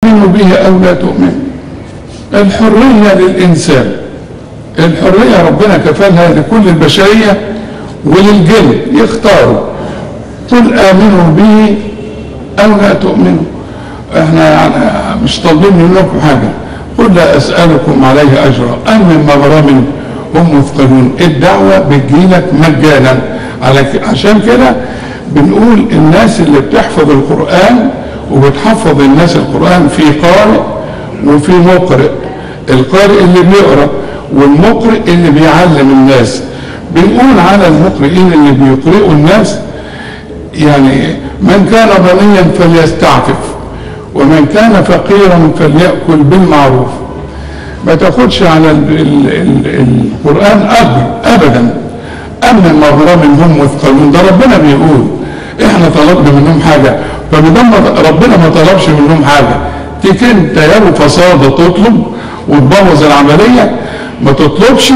تؤمنوا به أو لا تؤمنوا الحرية للإنسان الحرية ربنا كفلها لكل البشرية وللجن يختاروا قل آمنوا به أو لا تؤمنوا احنا يعني مش طالبين منكم حاجة قل لا أسألكم عليه أجرا أم من مغرم هم مثقلون الدعوة بتجيلك مجانا على عشان كده بنقول الناس اللي بتحفظ القرآن وبتحفظ الناس القرآن في قارئ وفي مقرئ القارئ اللي بيقرأ والمقرئ اللي بيعلم الناس بنقول على المقرئين اللي بيقرئوا الناس يعني من كان غنيا فليستعفف ومن كان فقيرا فليأكل بالمعروف ما تاخدش على ال ال ال القرآن أجر أبدا أما مغرم هم مثقلون ده ربنا بيقول احنا طلبنا منهم حاجة فبدم ربنا ما طلبش منهم حاجة تيجي انت يا فصادة تطلب وتبوظ العملية ما تطلبش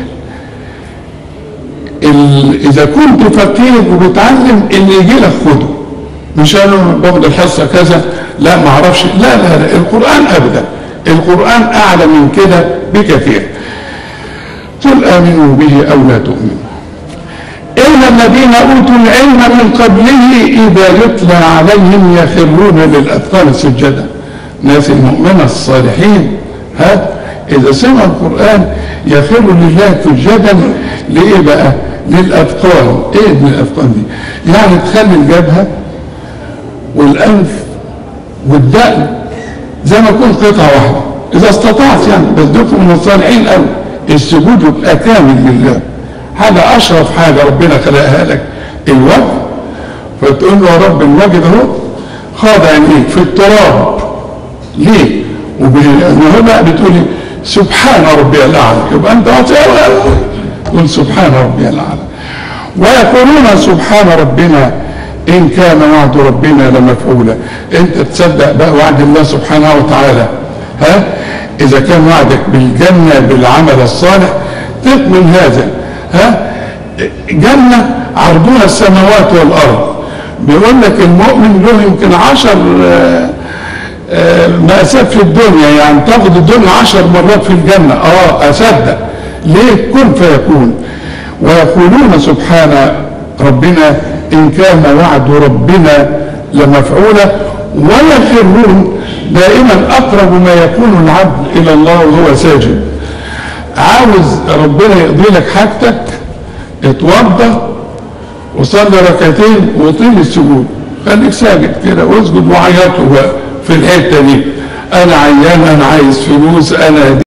اذا كنت فقير وبتعلم اللي يجي لك خده مش انا باخد الحصه كذا لا ما اعرفش لا لا لا القران ابدا القران اعلى من كده بكثير قل امنوا به او لا تؤمنوا إن الذين أوتوا العلم من قبله إذا يتلى عليهم يخرون للأذقان سجدا ناس المؤمنة الصالحين ها إذا سمعوا القرآن يخروا لله سجدا لإيه بقى؟ للأذقان إيه للأذقان دي؟ يعني تخلي الجبهة والأنف والدقن زي ما يكون قطعة واحدة إذا استطعت يعني بس دول من الصالحين قوي السجود يبقى كامل لله حاجة أشرف حاجة ربنا خلقها لك الوجه فتقول له يا رب الوجه ده خاضع عينيك في التراب ليه؟ وهو بقى بتقولي سبحان ربي الأعلى يبقى أنت تقول سبحان ربي الأعلى ويقولون سبحان ربنا إن كان وعد ربنا لمفعولا أنت تصدق بقى وعد الله سبحانه وتعالى ها إذا كان وعدك بالجنة بالعمل الصالح تؤمن هذا ها جنة عرضها السماوات والأرض بيقول لك المؤمن له يمكن عشر مأساة في الدنيا يعني تاخد الدنيا عشر مرات في الجنة اه أصدق ليه كن فيكون ويقولون سبحان ربنا إن كان وعد ربنا لمفعولا ويخرون دائما أقرب ما يكون العبد إلى الله وهو ساجد عاوز ربنا يقضي لك حاجتك اتوضى وصلي ركعتين وطيل السجود خليك ساجد كده واسجد وعيطوا بقى في الحته دي انا عيان انا عايز فلوس انا